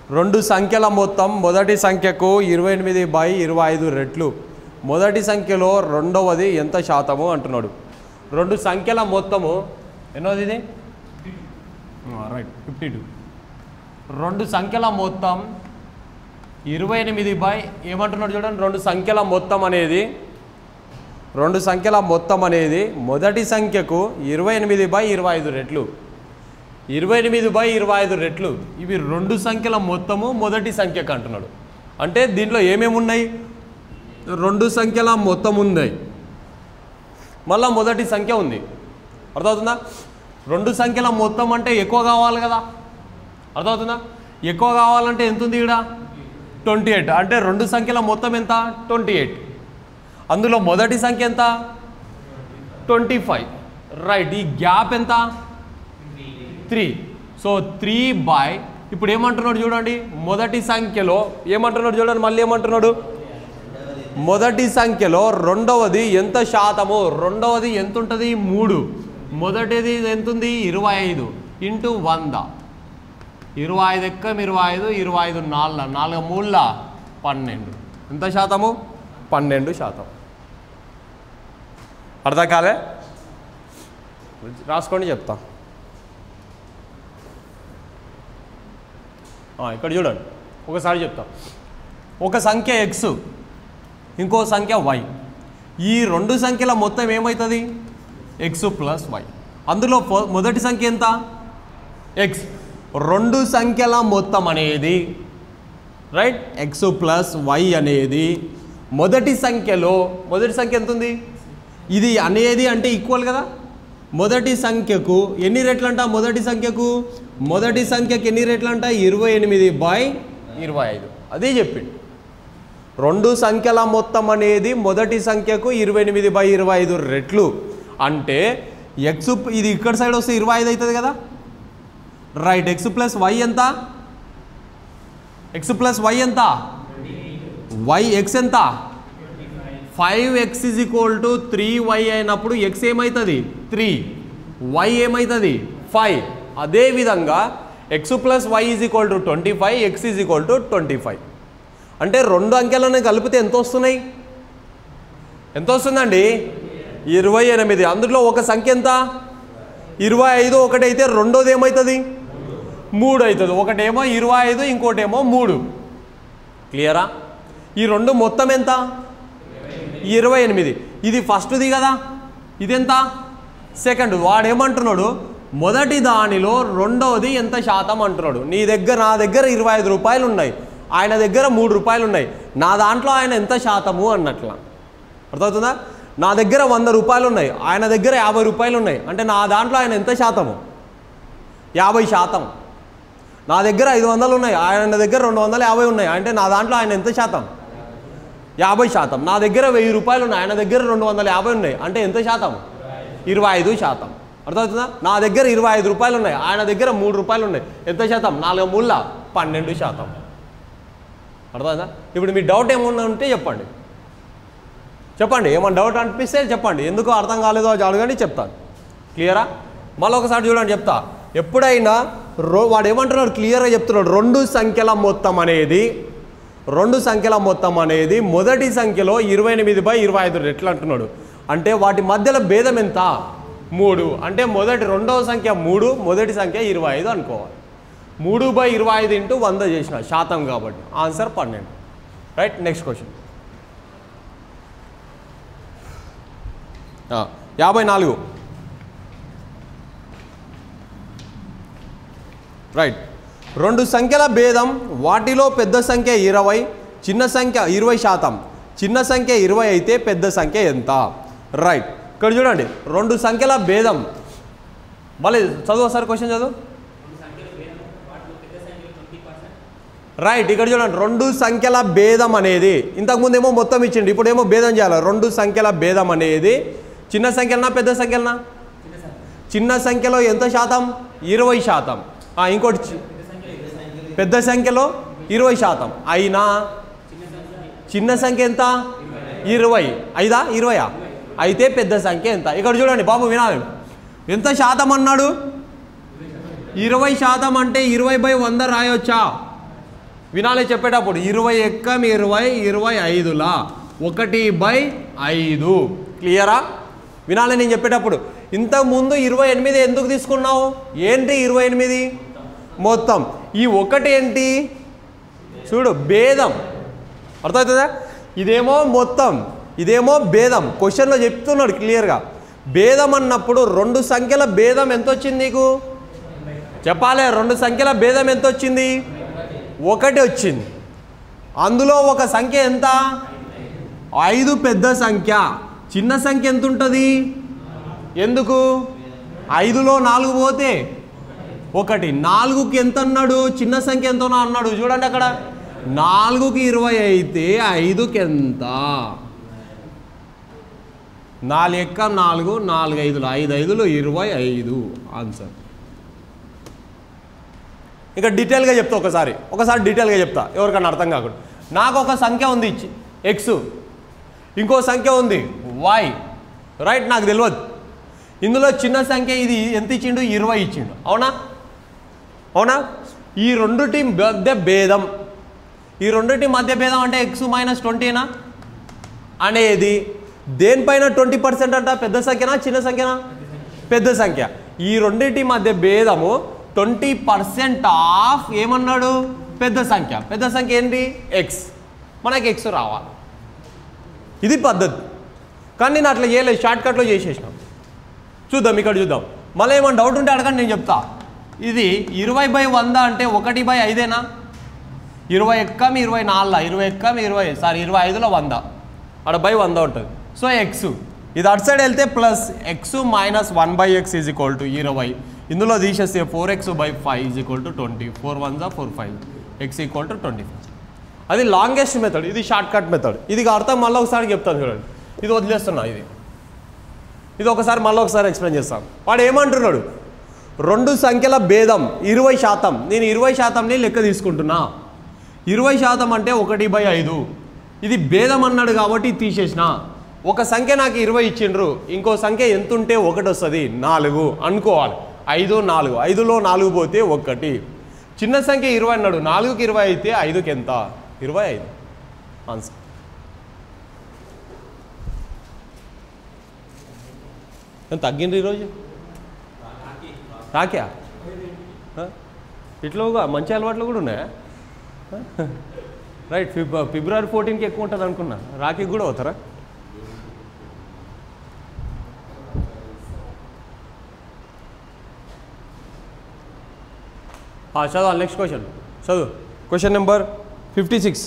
రెండు సంఖ్యల మొత్తం మొదటి సంఖ్యకు ఇరవై ఎనిమిది బై ఇరవై ఐదు రెట్లు మొదటి సంఖ్యలో రెండవది ఎంత శాతము అంటున్నాడు రెండు సంఖ్యల మొత్తము ఎన్నోది ఇది రైట్ ఫిఫ్టీ టూ రెండు సంఖ్యల మొత్తం ఇరవై ఎనిమిది బై ఏమంటున్నాడు చూడండి రెండు సంఖ్యల మొత్తం అనేది రెండు సంఖ్యల మొత్తం అనేది మొదటి సంఖ్యకు ఇరవై ఎనిమిది బై ఇరవై ఐదు రెట్లు ఇరవై ఎనిమిది బై ఇరవై ఐదు రెట్లు ఇవి రెండు సంఖ్యల మొత్తము మొదటి సంఖ్యకు అంటున్నాడు అంటే దీంట్లో ఏమేమి ఉన్నాయి రెండు సంఖ్యల మొత్తం ఉన్నాయి మళ్ళా మొదటి సంఖ్య ఉంది అర్థమవుతుందా రెండు సంఖ్యల మొత్తం అంటే ఎక్కువ కావాలి కదా అర్థమవుతుందా ఎక్కువ కావాలంటే ఎంత ఉంది ఇక్కడ ట్వంటీ ఎయిట్ అంటే రెండు సంఖ్యల మొత్తం ఎంత ట్వంటీ ఎయిట్ అందులో మొదటి సంఖ్య ఎంత ట్వంటీ ఫైవ్ రైట్ ఈ గ్యాప్ ఎంత త్రీ సో త్రీ బై ఇప్పుడు ఏమంటున్నాడు చూడండి మొదటి సంఖ్యలో ఏమంటున్నాడు చూడండి మళ్ళీ ఏమంటున్నాడు మొదటి సంఖ్యలో రెండవది ఎంత శాతము రెండవది ఎంత ఉంటుంది మూడు మొదటిది ఎంత ఉంది ఇరవై ఐదు ఇంటూ వంద ఇరవై ఐదు ఎక్కం ఇరవై ఐదు ఇరవై ఐదు నాలుగు నాలుగు మూడుల పన్నెండు ఎంత శాతము పన్నెండు శాతం అర్థం కాలే రాసుకోండి చెప్తా ఆ, ఇక్కడ చూడండి ఒకసారి చెప్తా ఒక సంఖ్య ఎక్స్ ఇంకో సంఖ్య వై ఈ రెండు సంఖ్యల మొత్తం ఏమవుతుంది ఎక్స్ ప్లస్ వై అందులో ఫ- మొదటి సంఖ్య ఎంత ఎక్స్ రెండు సంఖ్యల మొత్తం అనేది రైట్ ఎక్స్ ప్లస్ వై అనేది మొదటి సంఖ్యలో మొదటి సంఖ్య ఎంత ఉంది ఇది అనేది అంటే ఈక్వల్ కదా మొదటి సంఖ్యకు ఎన్ని రెట్లు అంట మొదటి సంఖ్యకు మొదటి సంఖ్యకు ఎన్ని రెట్లు అంట ఇరవై ఎనిమిది బై ఇరవై ఐదు అదే చెప్పిండు రెండు సంఖ్యల మొత్తం అనేది మొదటి సంఖ్యకు ఇరవై ఎనిమిది బై ఇరవై ఐదు రెట్లు అంటే ఎక్స్ ఇది ఇక్కడ సైడ్ వస్తే ఇరవై ఐదు అవుతుంది కదా రైట్ ఎక్స్ ప్లస్ వై ఎంత ఎక్స్ ప్లస్ వై ఎంత వై ఎక్స్ ఎంత five X is equal to three Y అయినప్పుడు ఎక్స్ ఏమవుతుంది త్రీ వై ఏమవుతుంది ఫైవ్ అదేవిధంగా X plus Y is equal to twenty five X is equal to twenty five అంటే రెండు అంకెలను కలిపితే ఎంత వస్తున్నాయి ఎంత వస్తుందండి ఇరవై ఎనిమిది అందులో ఒక సంఖ్య ఎంత ఇరవై ఐదు ఒకటైతే రెండోది ఏమవుతుంది మూడు అవుతుంది ఒకటేమో ఇరవై ఐదు ఇంకోటేమో మూడు క్లియరా ఈ రెండు మొత్తం ఎంత ఇరవై ఎనిమిది ఇది ఫస్ట్ది కదా ఇదెంత సెకండ్ వాడేమంటున్నాడు మొదటి దానిలో రెండవది ఎంత శాతం అంటున్నాడు నీ దగ్గర నా దగ్గర ఇరవై ఐదు రూపాయలు ఉన్నాయి ఆయన దగ్గర మూడు రూపాయలు ఉన్నాయి నా దాంట్లో ఆయన ఎంత శాతము అన్నట్ల అర్థమవుతుందా నా దగ్గర వంద రూపాయలు ఉన్నాయి ఆయన దగ్గర యాభై రూపాయలు ఉన్నాయి అంటే నా దాంట్లో ఆయన ఎంత శాతము యాభై శాతం నా దగ్గర ఐదు వందలు ఉన్నాయి ఆయన దగ్గర రెండు వందల యాభై ఉన్నాయి అంటే నా దాంట్లో ఆయన ఎంత శాతం యాభై శాతం నా దగ్గర వెయ్యి రూపాయలు ఉన్నాయి ఆయన దగ్గర రెండు వందల యాభై ఉన్నాయి అంటే ఎంత శాతం ఇరవై ఐదు శాతం అర్థమవుతుందా నా దగ్గర ఇరవై ఐదు రూపాయలు ఉన్నాయి ఆయన దగ్గర మూడు రూపాయలు ఉన్నాయి ఎంత శాతం నాలుగు మూల పన్నెండు శాతం అర్థమైందా ఇప్పుడు మీ డౌట్ ఏమన్నా ఉంటే చెప్పండి చెప్పండి ఏమన్నా డౌట్ అనిపిస్తే చెప్పండి ఎందుకు అర్థం కాలేదో అది అడగండి చెప్తాను క్లియరా మళ్ళీ ఒకసారి చూడండి చెప్తా ఎప్పుడైనా రో వాడు ఏమంటున్నాడు క్లియర్గా చెప్తున్నాడు రెండు సంఖ్యల మొత్తం అనేది రెండు సంఖ్యల మొత్తం అనేది మొదటి సంఖ్యలో ఇరవై ఎనిమిది బై ఇరవై ఐదు రెట్లు అంటున్నాడు అంటే వాటి మధ్యలో భేదం ఎంత మూడు అంటే మొదటి రెండవ సంఖ్య మూడు మొదటి సంఖ్య ఇరవై ఐదు అనుకోవాలి మూడు బై ఇరవై ఐదు ఇంటూ వంద చేసిన శాతం కాబట్టి ఆన్సర్ పన్నెండు రైట్ నెక్స్ట్ క్వశ్చన్ యాభై నాలుగు రైట్ రెండు సంఖ్యల భేదం వాటిలో పెద్ద సంఖ్య ఇరవై చిన్న సంఖ్య ఇరవై శాతం చిన్న సంఖ్య ఇరవై అయితే పెద్ద సంఖ్య ఎంత రైట్ ఇక్కడ చూడండి రెండు సంఖ్యల భేదం మళ్ళీ చదువు ఒకసారి క్వశ్చన్ చదువు రైట్ ఇక్కడ చూడండి రెండు సంఖ్యల భేదం అనేది ఇంతకుముందు ఏమో మొత్తం ఇచ్చిండు ఇప్పుడేమో భేదం చేయాలి రెండు సంఖ్యల భేదం అనేది చిన్న సంఖ్యలనా పెద్ద సంఖ్యలనా చిన్న సంఖ్యలో ఎంత శాతం ఇరవై శాతం ఆ, ఇంకోటి చి- పెద్ద సంఖ్యలో ఇరవై శాతం అయినా చిన్న సంఖ్య ఎంత ఇరవై ఐదా ఇరవయా అయితే పెద్ద సంఖ్య ఎంత ఇక్కడ చూడండి బాబు వినాలి ఎంత శాతం అన్నాడు ఇరవై శాతం అంటే ఇరవై బై వంద రాయొచ్చా వినాలి చెప్పేటప్పుడు ఇరవై ఎక్కం ఇరవై ఇరవై ఐదులా ఒకటి బై ఐదు క్లియరా వినాలి నేను చెప్పేటప్పుడు ఇంతకుముందు ఇరవై ఎనిమిది ఎందుకు తీసుకున్నావు ఏంటి ఇరవై ఎనిమిది మొత్తం ఈ ఒకటి ఏంటి చూడు భేదం అర్థమవుతుందా ఇదేమో మొత్తం ఇదేమో భేదం క్వశ్చన్లో చెప్తున్నాడు క్లియర్గా భేదం అన్నప్పుడు రెండు సంఖ్యల భేదం ఎంత వచ్చింది నీకు చెప్పాలి రెండు సంఖ్యల భేదం ఎంత వచ్చింది ఒకటి వచ్చింది అందులో ఒక సంఖ్య ఎంత ఐదు పెద్ద సంఖ్య చిన్న సంఖ్య ఎంత ఉంటుంది ఎందుకు ఐదులో నాలుగు పోతే ఒకటి నాలుగుకి ఎంత అన్నాడు చిన్న సంఖ్య ఎంతనో అన్నాడు చూడండి అక్కడ నాలుగుకి ఇరవై అయితే ఐదుకి ఎంత నాలుగు ఎక్క నాలుగు నాలుగు ఐదులు ఐదు ఐదులు ఇరవై ఐదు ఆన్సర్ ఇక డీటెయిల్గా చెప్తా ఒకసారి ఒకసారి డీటెయిల్గా చెప్తా ఎవరికన్నా అర్థం కాకుండా నాకు ఒక సంఖ్య ఉంది ఇచ్చి ఎక్స్ ఇంకో సంఖ్య ఉంది వై రైట్ నాకు తెలియదు ఇందులో చిన్న సంఖ్య ఇది ఎంత ఇచ్చిండు ఇరవై ఇచ్చిండు అవునా అవునా ఈ రెండుటి మధ్య భేదం ఈ రెండుటి మధ్య భేదం అంటే ఎక్స్ మైనస్ ట్వంటీనా అనేది దేనిపైన ట్వంటీ పర్సెంట్ అంట పెద్ద సంఖ్యనా చిన్న సంఖ్యనా పెద్ద సంఖ్య ఈ రెండింటి మధ్య భేదము ట్వంటీ పర్సెంట్ ఆఫ్ ఏమన్నాడు పెద్ద సంఖ్య పెద్ద సంఖ్య ఏంటి ఎక్స్ మనకి ఎక్స్ రావాలి ఇది పద్ధతి కానీ నేను అట్లా చేయలేదు షార్ట్ కట్లో చేసేసినాం చూద్దాం ఇక్కడ చూద్దాం మళ్ళీ ఏమైనా డౌట్ ఉంటే అడగండి నేను చెప్తా ఇది ఇరవై బై వంద అంటే ఒకటి బై ఐదేనా ఇరవై ఎక్కం ఇరవై నాలుగు ఇరవై ఎక్కం ఇరవై సారీ ఇరవై ఐదులో వంద అక్కడ బై వంద ఉంటుంది సో ఎక్స్ ఇది అటు సైడ్ వెళ్తే plus X minus one by X is equal to ఇరవై ఇందులో తీసేస్తే four X by five is equal to twenty four one జా four five X equal to twenty five అది లాంగెస్ట్ మెథడ్ ఇది shortcut method ఇది అర్థం మళ్ళీ ఒకసారి చెప్తాను చూడండి ఇది వదిలేస్తున్నా ఇది ఇది ఒకసారి మళ్ళీ ఒకసారి ఎక్స్ప్లెయిన్ చేస్తాను వాడు ఏమంటున్నాడు రెండు సంఖ్యల భేదం ఇరవై శాతం నేను ఇరవై శాతంని లెక్క తీసుకుంటున్నా ఇరవై శాతం అంటే ఒకటి బై ఐదు ఇది భేదం అన్నాడు కాబట్టి ఇది తీసేసిన ఒక సంఖ్య నాకు ఇరవై ఇచ్చిండ్రు ఇంకో సంఖ్య ఎంత ఉంటే ఒకటి వస్తుంది నాలుగు అనుకోవాలి ఐదు నాలుగు ఐదులో నాలుగు పోతే ఒకటి చిన్న సంఖ్య ఇరవై అన్నాడు నాలుగుకి ఇరవై అయితే ఐదుకి ఎంత ఇరవై ఐదు ఆన్సర్ ఎంత తగ్గిండ్రు ఈరోజు రాక్యా ఆ? ఇట్లా మంచి అలవాట్లు కూడా ఉన్నాయా ఆ? రైట్ ఫిబ్ ఫిబ్రవరి ఫోర్టీన్కి ఎక్కువ ఉంటుంది అనుకున్నా రాఖీ కూడా అవుతారా ఆ, చదువు నెక్స్ట్ క్వశ్చన్ చదువు క్వశ్చన్ నెంబర్ ఫిఫ్టీ సిక్స్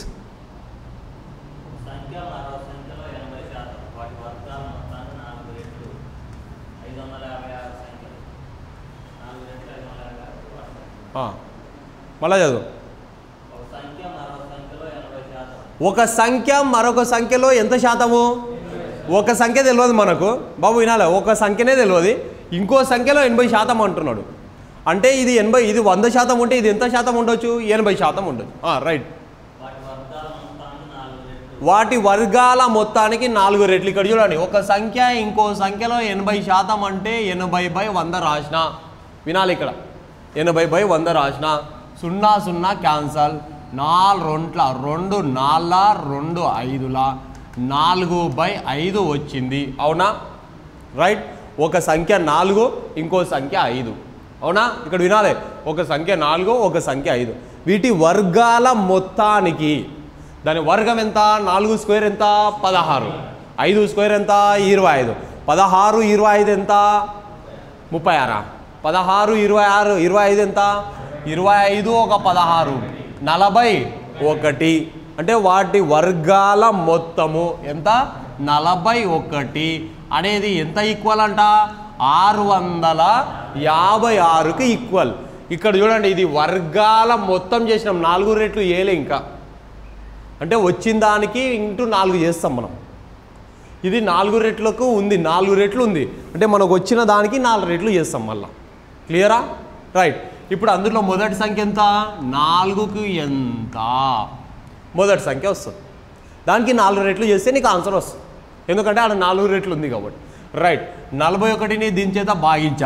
సంఖ్య మరో సంఖ్యలో ఎనభై శాతం వాటి వర్గాల మొత్తాన్ని నాలుగు రెట్లు ఐదు వందల యాభై ఆరు సంఖ్యలు నాలుగు రెట్లు ఐదు వందల యాభై ఆరు వర్గాలు. మళ్ళా చదువు ఒక సంఖ్య మరో సంఖ్యలో ఎనభై శాతం ఒక సంఖ్య మరొక సంఖ్యలో ఎంత శాతము ఒక సంఖ్య తెలియదు మనకు బాబు వినాలి ఒక సంఖ్యనే తెలియదు ఇంకో సంఖ్యలో ఎనభై శాతం అంటున్నాడు అంటే ఇది ఎనభై ఇది వంద శాతం ఉంటే ఇది ఎంత శాతం ఉండొచ్చు ఎనభై శాతం ఉండొచ్చు రైట్ వాటి వర్గాల మొత్తాన్ని నాలుగు రెట్లు వాటి వర్గాల మొత్తానికి నాలుగు రెట్లు ఇక్కడ చూడండి ఒక సంఖ్య ఇంకో సంఖ్యలో ఎనభై శాతం అంటే ఎనభై బై వంద రాసిన వినాలి ఇక్కడ ఎనభై బై వంద రాసిన సున్నా సున్నా క్యాన్సల్ నాలుగు రెంట్ల రెండు నాలుగు రెండు ఐదుల నాలుగు బై ఐదు వచ్చింది అవునా రైట్ ఒక సంఖ్య నాలుగు ఇంకో సంఖ్య ఐదు అవునా ఇక్కడ వినాలి ఒక సంఖ్య నాలుగు ఒక సంఖ్య ఐదు వీటి వర్గాల మొత్తానికి దాని వర్గం ఎంత నాలుగు స్క్వేర్ ఎంత పదహారు ఐదు స్క్వేర్ ఎంత ఇరవై ఐదు పదహారు ఇరవై ఐదు ఎంత ముప్పై ఆరా పదహారు ఇరవై ఆరు ఇరవై ఐదు ఎంత ఇరవై ఐదు ఒక పదహారు నలభై ఒకటి అంటే వాటి వర్గాల మొత్తము ఎంత నలభై ఒకటి అనేది ఎంత ఈక్వల్ అంట ఆరు వందల యాభై ఆరుకి ఈక్వల్ ఇక్కడ చూడండి ఇది వర్గాల మొత్తం చేసినాం నాలుగు రెట్లు ఏలే ఇంకా అంటే వచ్చిన దానికి ఇంటూ నాలుగు చేస్తాం మనం ఇది నాలుగు రెట్లకు ఉంది నాలుగు రెట్లు ఉంది అంటే మనకు వచ్చిన దానికి నాలుగు రెట్లు చేస్తాం మళ్ళా క్లియరా రైట్ ఇప్పుడు అందులో మొదటి సంఖ్య ఎంత నాలుగుకు ఎంత మొదటి సంఖ్య వస్తుంది దానికి నాలుగు రెట్లు చేస్తే నీకు ఆన్సర్ వస్తుంది ఎందుకంటే ఆడ నాలుగు రెట్లు ఉంది కాబట్టి రైట్ నలభై ఒకటిని దీని చేత భాగించాలి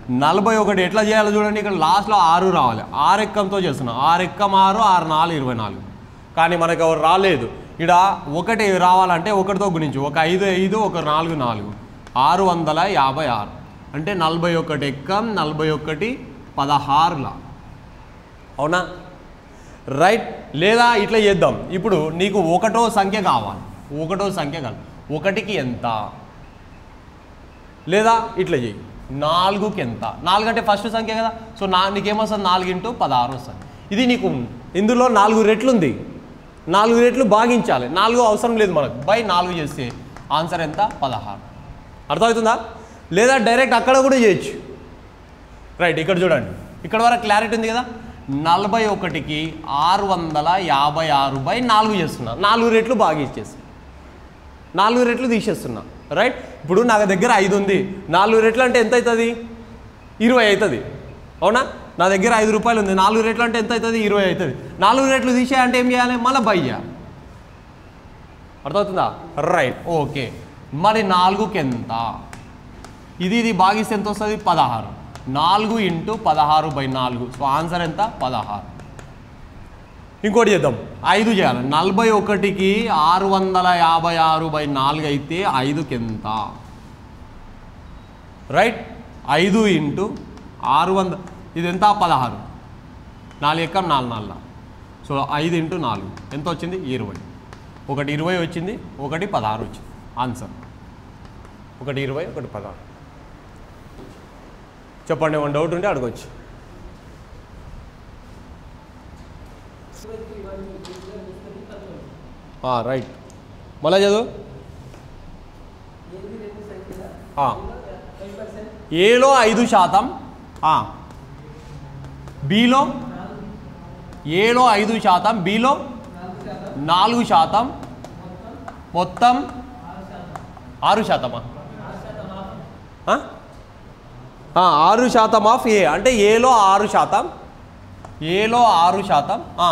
నలభై ఒకటి ఎట్లా చేయాలో చూడండి ఇక్కడ లాస్ట్లో ఆరు రావాలి ఆరు ఎక్కంతో చేస్తున్నాం ఆరు ఎక్కం ఆరు ఆరు నాలుగు ఇరవై నాలుగు కానీ మనకు ఎవరు రాలేదు ఇక్కడ ఒకటి రావాలంటే ఒకటితో గుణించు ఒక ఐదు ఐదు ఒక నాలుగు నాలుగు ఆరు వందల యాభై ఆరు అంటే నలభై ఒకటి ఎక్కం నలభై ఒకటి పదహారుల అవునా రైట్ లేదా ఇట్లా చేద్దాం ఇప్పుడు నీకు ఒకటో సంఖ్య కావాలి ఒకటో సంఖ్య కావాలి ఒకటికి ఎంత లేదా ఇట్లా చేయి నాలుగుకి ఎంత నాలుగు అంటే ఫస్ట్ సంఖ్య కదా సో నా నీకేమొస్తుంది నాలుగు ఇంటూ పదహారు వస్తుంది ఇది నీకు ఇందులో నాలుగు రెట్లు ఉంది నాలుగు రెట్లు భాగించాలి నాలుగు అవసరం లేదు మనకు బై నాలుగు చేస్తే ఆన్సర్ ఎంత పదహారు అర్థమవుతుందా లేదా డైరెక్ట్ అక్కడ కూడా చేయొచ్చు రైట్ ఇక్కడ చూడండి ఇక్కడ వరకు క్లారిటీ ఉంది కదా నలభై ఒకటికి ఆరు వందల యాభై ఆరు బై నాలుగు చేస్తున్నా నాలుగు రెట్లు బాగా ఇచ్చేసి నాలుగు రెట్లు తీసేస్తున్నా రైట్ ఇప్పుడు నా దగ్గర ఐదు ఉంది నాలుగు రెట్లు అంటే ఎంత అవుతుంది ఇరవై అవుతుంది అవునా నా దగ్గర ఐదు రూపాయలు ఉంది నాలుగు రెట్లు అంటే ఎంత అవుతుంది ఇరవై అవుతుంది నాలుగు రెట్లు తీసేయంటే ఏం చేయాలి మళ్ళీ బై చేయాలి అర్థమవుతుందా రైట్ ఓకే మరి నాలుగుకి ఎంత ఇది ఇది భాగిస్తే ఎంత వస్తుంది పదహారు నాలుగు ఇంటూ పదహారు బై నాలుగు సో ఆన్సర్ ఎంత పదహారు ఇంకోటి చేద్దాం ఐదు చేయాలి నలభై ఒకటికి ఆరు వందల యాభై ఆరు బై నాలుగు అయితే ఐదుకి ఎంత రైట్ ఐదు ఇంటూ ఆరు వంద ఇది ఎంత పదహారు నాలుగు ఎక్కం నాలుగు నాలుగు సో ఐదు ఇంటూ నాలుగు ఎంత వచ్చింది ఇరవై ఒకటి ఇరవై వచ్చింది ఒకటి పదహారు వచ్చింది ఆన్సర్ ఒకటి ఇరవై ఒకటి పదహారు చెప్పండి ఏమైనా డౌట్ ఉంటే అడగవచ్చు రైట్ మళ్ళా చదువు ఆ. ఏలో ఐదు శాతం ఆ. బిలో ఏలో ఐదు శాతం బిలో నాలుగు శాతం మొత్తం ఆరు శాతమా ఆ? ఆ, ఆరు శాతం ఆఫ్ ఏ అంటే ఏలో ఆరు శాతం ఏలో ఆరు శాతం ఆ.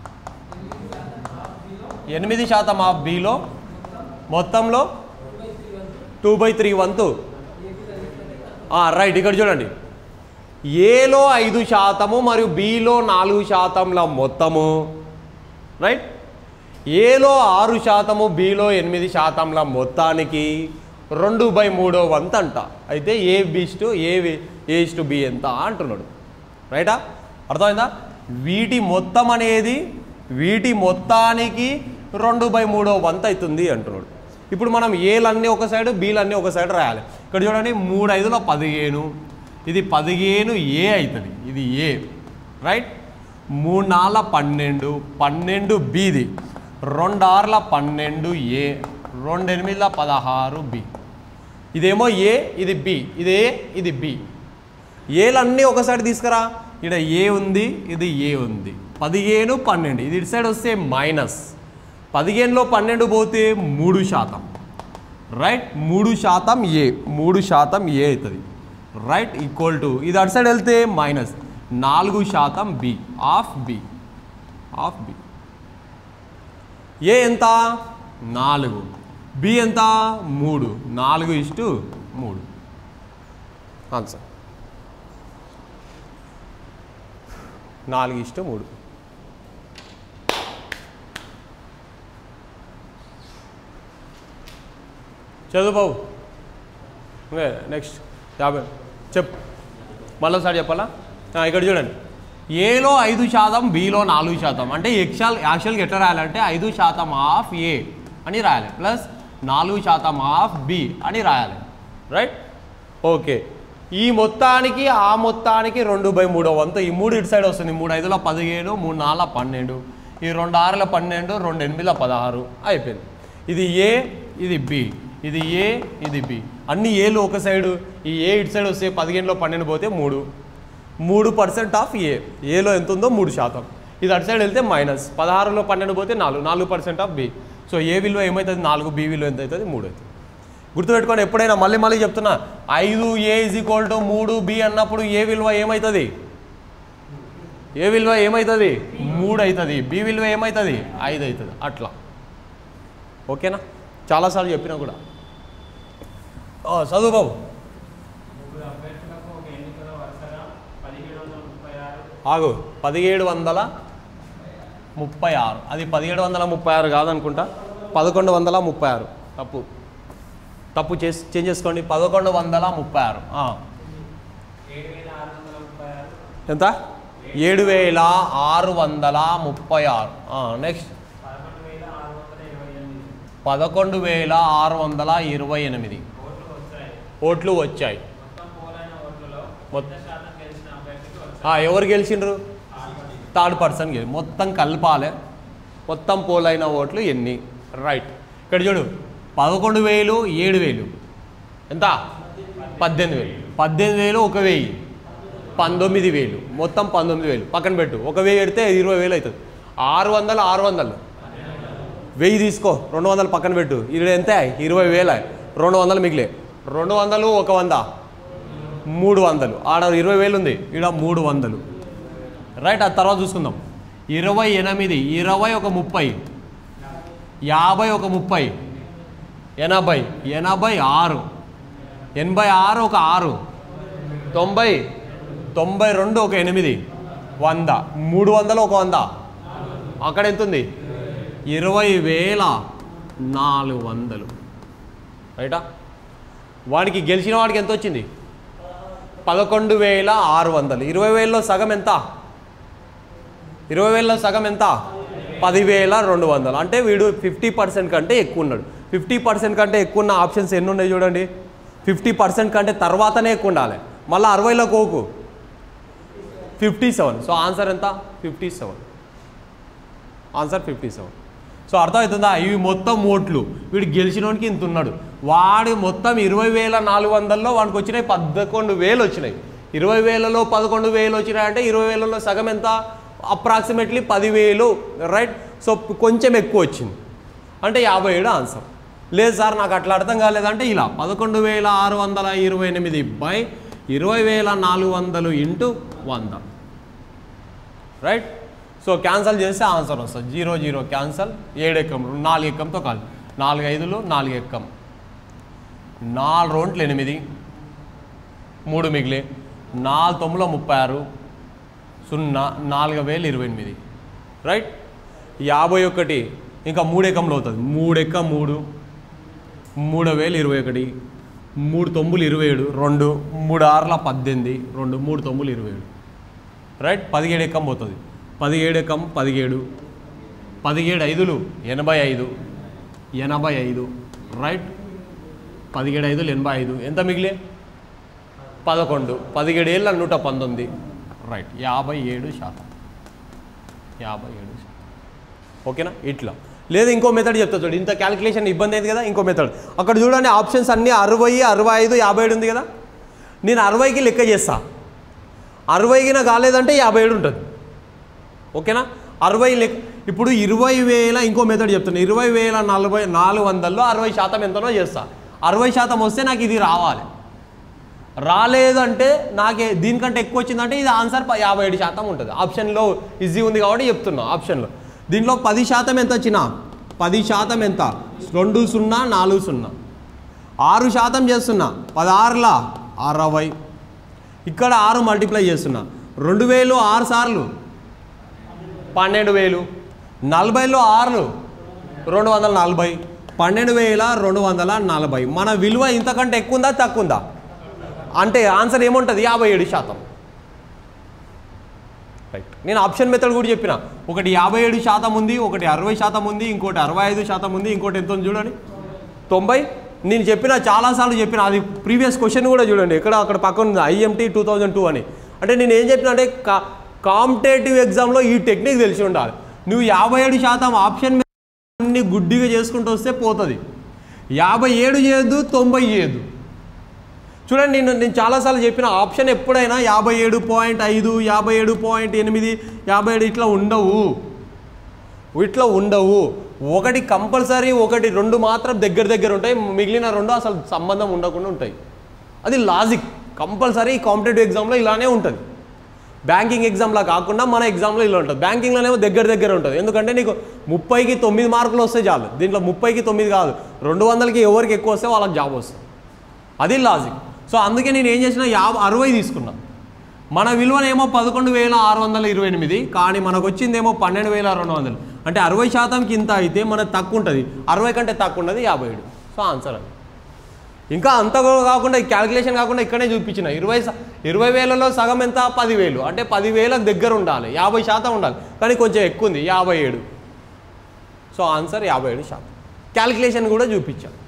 ఎనిమిది శాతం ఆఫ్ బిలో మొత్తంలో టూ బై త్రీ వంతు ఆ, రైట్ ఇక్కడ చూడండి ఏలో ఐదు శాతము మరియు బిలో నాలుగు శాతంల మొత్తము రైట్ ఏలో ఆరు శాతము బిలో ఎనిమిది శాతంల మొత్తానికి రెండు బై మూడో వంతు అంట అయితే A is to A is to B ఎంత అంటున్నాడు రైటా అర్థమైందా వీటి మొత్తం అనేది వీటి మొత్తానికి రెండు బై మూడో వంతు అవుతుంది అంటున్నాడు ఇప్పుడు మనం ఏలన్నీ ఒక సైడ్ బీలన్నీ ఒక సైడ్ రాయాలి ఇక్కడ చూడండి మూడు ఐదులో పదిహేను ఇది పదిహేను ఏ అవుతుంది ఇది ఏ రైట్ మూడు నాళ్ళ పన్నెండు పన్నెండు బిది రెండు ఆరుల పన్నెండు ఏ రెండు ఎనిమిదిల పదహారు బి ఇదేమో ఏ ఇది బి ఇది ఏ ఇది బి ఏలన్నీ ఒకసారి తీసుకురా ఇక్కడ ఏ ఉంది ఇది ఏ ఉంది పదిహేను పన్నెండు ఇది ఇటు సైడ్ వస్తే మైనస్ పదిహేనులో పన్నెండు పోతే మూడు శాతం రైట్ మూడు శాతం ఏ మూడు శాతం ఏ అవుతుంది రైట్ ఈక్వల్ టు ఇది అటు సైడ్ వెళ్తే మైనస్ నాలుగు శాతం B of B of B A ఎంత నాలుగు బి ఎంత మూడు నాలుగు ఇష్టు మూడు ఆన్సర్ నాలుగు ఇష్టు మూడు చదువు బాబు నెక్స్ట్ యాభై చెప్ మళ్ళీసారి చెప్పాలా ఆ, ఇక్కడ చూడండి ఏలో ఐదు శాతం బిలో నాలుగు శాతం అంటే ఎక్సాల్ యాక్చువల్గా ఎట్లా రాయాలంటే ఐదు శాతం ఆఫ్ ఏ అని రాయాలి ప్లస్ నాలుగు శాతం ఆఫ్ బి అని రాయాలి రైట్ ఓకే ఈ మొత్తానికి ఆ మొత్తానికి రెండు బై మూడో వంతు ఈ మూడు ఇటు సైడ్ వస్తుంది మూడు ఐదుల పదిహేను మూడు నాలుగు పన్నెండు ఈ రెండు ఆరుల పన్నెండు రెండు ఎనిమిదిల పదహారు అయిపోయింది ఇది ఏ ఇది బి ఇది ఏ ఇది బి అన్ని ఏలు ఒక సైడు ఈ ఏ ఇటు సైడ్ వస్తే పదిహేనులో పన్నెండు పోతే మూడు మూడు పర్సెంట్ ఆఫ్ ఏ ఏలో ఎంత ఉందో మూడు శాతం ఇది అటు సైడ్ వెళ్తే మైనస్ పదహారులో పన్నెండు పోతే నాలుగు నాలుగు percent of B so A విలువ ఏమవుతుంది నాలుగు బి విలువ ఎంత అవుతుంది మూడు అవుతుంది గుర్తుపెట్టుకొని ఎప్పుడైనా మళ్ళీ మళ్ళీ చెప్తున్నా ఐదు ఏ ఇజ్ ఈక్వల్ టు మూడు బి అన్నప్పుడు ఏ విలువ ఏమవుతుంది ఏ విలువ ఏమవుతుంది మూడు అవుతుంది బి విలువ ఏమవుతుంది ఐదు అవుతుంది అట్లా ఓకేనా చాలాసార్లు చెప్పినా కూడా ఓ, చదువు బాబు ముగ్గురు అభ్యర్థులకు ఒక ఎన్నిక పదిహేడు వందల ముప్పై ఆరు ఆగు పదిహేడు వందల ముప్పై ఆరు అది పదిహేడు వందల ముప్పై ఆరు కాదనుకుంటా పదకొండు వందల ముప్పై ఆరు తప్పు తప్పు చేసి చేంజ్ చేసుకోండి పదకొండు వందల ముప్పై ఆరు ఆ. ఏడు వేల ఆరు వందల ముప్పై ఆరు ఎంత ఏడు వేల ఆరు వందల ముప్పై ఆరు నెక్స్ట్ పదకొండు వేల ఆరు వందల ఇరవై ఎనిమిది పదకొండు వేల ఆరు వందల ఇరవై ఎనిమిది ఓట్లు వచ్చాయి ఓట్లు వచ్చాయి మొత్తం పోలైన ఓట్లలో మొత్తం- పెద్ద శాతం గెలిచిన అభ్యర్థికి వచ్చాయి ఆ, ఎవరు గెలిచిండ్రు థర్డ్ పర్సన్ గెలి మొత్తం కలపాలి మొత్తం పోలైన ఓట్లు ఎన్ని రైట్ ఇక్కడ చూడు పదకొండు వేలు ఏడు వేలు ఎంత పద్దెనిమిది వేలు పద్దెనిమిది వేలు ఒక వెయ్యి పంతొమ్మిది వేలు మొత్తం పంతొమ్మిది వేలు పక్కన పెట్టు ఒక వెయ్యి పెడితే ఇరవై వేలు అవుతుంది ఆరు వందలు ఆరు వందలు వెయ్యి తీసుకో రెండు వందలు పక్కన పెట్టు ఇది ఎంత ఇరవై వేల రెండు వందలు మిగిలే రెండు వందలు ఒక వంద మూడు వందలు ఆడ ఇరవై వేలు ఉంది ఈడ మూడు వందలు రైట్ ఆ తర్వాత చూసుకుందాం ఇరవై ఎనిమిది ఇరవై ఒక ముప్పై యాభై ఒక ముప్పై ఎనభై ఎనభై ఆరు ఎనభై ఆరు ఒక ఆరు తొంభై తొంభై రెండు ఒక ఎనిమిది వంద మూడు వందలు ఒక వంద అక్కడ ఎంత ఉంది ఇరవై వేల నాలుగు వందలు రైటా వాడికి గెలిచిన వాడికి ఎంత వచ్చింది పదకొండు వేల ఆరు వందలు ఇరవై వేలలో సగం ఎంత ఇరవై వేలలో సగం ఎంత పదివేల రెండు వందలు అంటే వీడు ఫిఫ్టీ పర్సెంట్ కంటే ఎక్కువ ఉన్నాడు ఫిఫ్టీ పర్సెంట్ కంటే ఎక్కువ ఉన్న ఆప్షన్స్ ఎన్ని ఉన్నాయి చూడండి ఫిఫ్టీ పర్సెంట్ కంటే తర్వాతనే ఎక్కువ ఉండాలి మళ్ళీ అరవైలో కోకు ఫిఫ్టీ సెవెన్ సో ఆన్సర్ ఎంత fifty seven answer fifty seven so అర్థమవుతుందా ఇవి మొత్తం ఓట్లు వీడు గెలిచినోనికి ఇంత ఉన్నాడు వాడు మొత్తం ఇరవై వేల నాలుగు వందల్లో వాడికి వచ్చినాయి పదకొండు వేలు వచ్చినాయి ఇరవై వేలలో పదకొండు వేలు వచ్చినాయి అంటే ఇరవై వేలలో సగం ఎంత అప్రాక్సిమేట్లీ పదివేలు రైట్ సో కొంచెం ఎక్కువ వచ్చింది అంటే యాభై ఏడు ఆన్సర్ లేదు సార్ నాకు అట్లా అర్థం కాలేదంటే ఇలా పదకొండు వేల ఆరు వందల ఇరవై ఎనిమిది బై ఇరవై వేల నాలుగు వందలు ఇంటూ వంద రైట్ సో క్యాన్సల్ చేస్తే ఆన్సర్ వస్తుంది జీరో జీరో క్యాన్సల్ ఏడు ఎక్కం నాలుగు ఎక్కంతో కాదు నాలుగు ఐదులు నాలుగు ఎక్కం నాలుగు రోంట్లు ఎనిమిది మూడు మిగిలి నాలుగు తొమ్మిదిలో ముప్పై ఆరు సున్నా నాలుగు వేలు ఇరవై ఎనిమిది రైట్ యాభై ఒకటి ఇంకా మూడు ఎక్కంలో అవుతుంది మూడు ఎక్క మూడు మూడు వేలు ఇరవై ఒకటి మూడు తొమ్మిది ఇరవై ఏడు రెండు మూడు ఆరుల పద్దెనిమిది రెండు మూడు తొమ్మిది ఇరవై ఏడు రైట్ పదిహేడు ఎక్కం పోతుంది పదిహేడు ఎక్కం పదిహేడు పదిహేడు ఐదులు ఎనభై ఐదు ఎనభై ఐదు రైట్ పదిహేడు ఐదులు ఎనభై ఐదు ఎంత మిగిలే పదకొండు పదిహేడు ఏళ్ళ నూట పంతొమ్మిది రైట్ యాభై ఏడు శాతం యాభై ఏడు శాతం ఓకేనా ఇట్లా లేదు ఇంకో మెథడ్ చెప్తా చూడు ఇంత క్యాలిక్యులేషన్ ఇబ్బంది అయింది కదా ఇంకో మెథడ్ అక్కడ చూడండి ఆప్షన్స్ అన్నీ అరవై అరవై ఐదు యాభై ఏడు ఉంది కదా నేను అరవైకి లెక్క చేస్తా అరవైకి నాకు కాలేదంటే యాభై ఏడు ఉంటుంది ఓకేనా అరవై లెక్క ఇప్పుడు ఇరవై వేల ఇంకో మెథడ్ చెప్తున్నా ఇరవై వేల నలభై నాలుగు వందల్లో అరవై శాతం ఎంతనో చేస్తా అరవై శాతం వస్తే నాకు ఇది రావాలి రాలేదంటే నాకే దీనికంటే ఎక్కువ వచ్చిందంటే ఇది ఆన్సర్ ప- యాభై ఏడు శాతం ఉంటుంది ఆప్షన్లో ఈజీ ఉంది కాబట్టి చెప్తున్నా ఆప్షన్లో దీంట్లో పది శాతం ఎంత వచ్చినా పది శాతం ఎంత రెండు సున్నా నాలుగు సున్నా ఆరు శాతం చేస్తున్నా పదహారుల అరవై ఇక్కడ ఆరు మల్టిప్లై చేస్తున్నా రెండు వేలు ఆరు సార్లు పన్నెండు వేలు నలభైలో ఆరు రెండు వందల నలభై పన్నెండు వేల రెండు వందల నలభై మన విలువ ఇంతకంటే ఎక్కువ ఉందా తక్కువ ఉందా అంటే ఆన్సర్ ఏముంటుంది యాభై ఏడు శాతం రైట్ నేను ఆప్షన్ మెథడ్ కూడా చెప్పిన ఒకటి యాభై ఏడు శాతం ఉంది ఒకటి అరవై శాతం ఉంది ఇంకోటి అరవై ఐదు శాతం ఉంది ఇంకోటి ఎంత ఉంది చూడండి తొంభై నేను చెప్పిన చాలాసార్లు చెప్పిన అది ప్రీవియస్ క్వశ్చన్ కూడా చూడండి ఇక్కడ అక్కడ పక్కన ఉంది ఐఎంటీ టూ థౌజండ్ టూ అని అంటే నేను ఏం చెప్పిన అంటే కా కాంపిటేటివ్ ఎగ్జామ్లో ఈ టెక్నిక్ తెలిసి ఉండాలి నువ్వు యాభై ఏడు శాతం ఆప్షన్ అన్ని గుడ్డిగా చేసుకుంటూ వస్తే పోతుంది యాభై ఏడు చేయొద్దు తొంభై చేయొద్దు చూడండి నేను నేను చాలాసార్లు చెప్పిన ఆప్షన్ ఎప్పుడైనా యాభై ఏడు పాయింట్ ఐదు యాభై ఏడు పాయింట్ ఎనిమిది యాభై ఏడు ఇట్లా ఉండవు ఇట్లా ఉండవు ఒకటి కంపల్సరీ ఒకటి రెండు మాత్రం దగ్గర దగ్గర ఉంటాయి మిగిలిన రెండు అసలు సంబంధం ఉండకుండా ఉంటాయి అది లాజిక్ కంపల్సరీ కాంపిటేటివ్ ఎగ్జామ్లో ఇలానే ఉంటుంది బ్యాంకింగ్ ఎగ్జామ్లా కాకుండా మన ఎగ్జామ్లో ఇలా ఉంటుంది బ్యాంకింగ్లోనేమో దగ్గర దగ్గర ఉంటుంది ఎందుకంటే నీకు ముప్పైకి తొమ్మిది మార్కులు వస్తే చాలు దీంట్లో ముప్పైకి తొమ్మిది కాదు రెండు వందలకి ఎవరికి ఎక్కువ వస్తే వాళ్ళకి జాబ్ వస్తుంది అది లాజిక్ సో అందుకే నేను ఏం చేసిన యాభై అరవై తీసుకున్నా మన విలువనేమో పదకొండు వేల ఆరు వందల ఇరవై ఎనిమిది కానీ మనకు వచ్చిందేమో పన్నెండు వేల రెండు వందలు అంటే అరవై శాతంకి ఇంత అయితే మనకు తక్కువ ఉంటుంది అరవై కంటే తక్కువ ఉన్నది యాభై ఏడు సో ఆన్సర్ అది ఇంకా అంత కూడా కాకుండా ఈ క్యాలిక్యులేషన్ కాకుండా ఇక్కడే చూపించిన ఇరవై స- ఇరవై వేలలో సగం ఎంత పదివేలు అంటే పదివేలకు దగ్గర ఉండాలి యాభై శాతం ఉండాలి కానీ కొంచెం ఎక్కువ ఉంది యాభై ఏడు సో ఆన్సర్ యాభై ఏడు శాతం క్యాలిక్యులేషన్ కూడా చూపించాం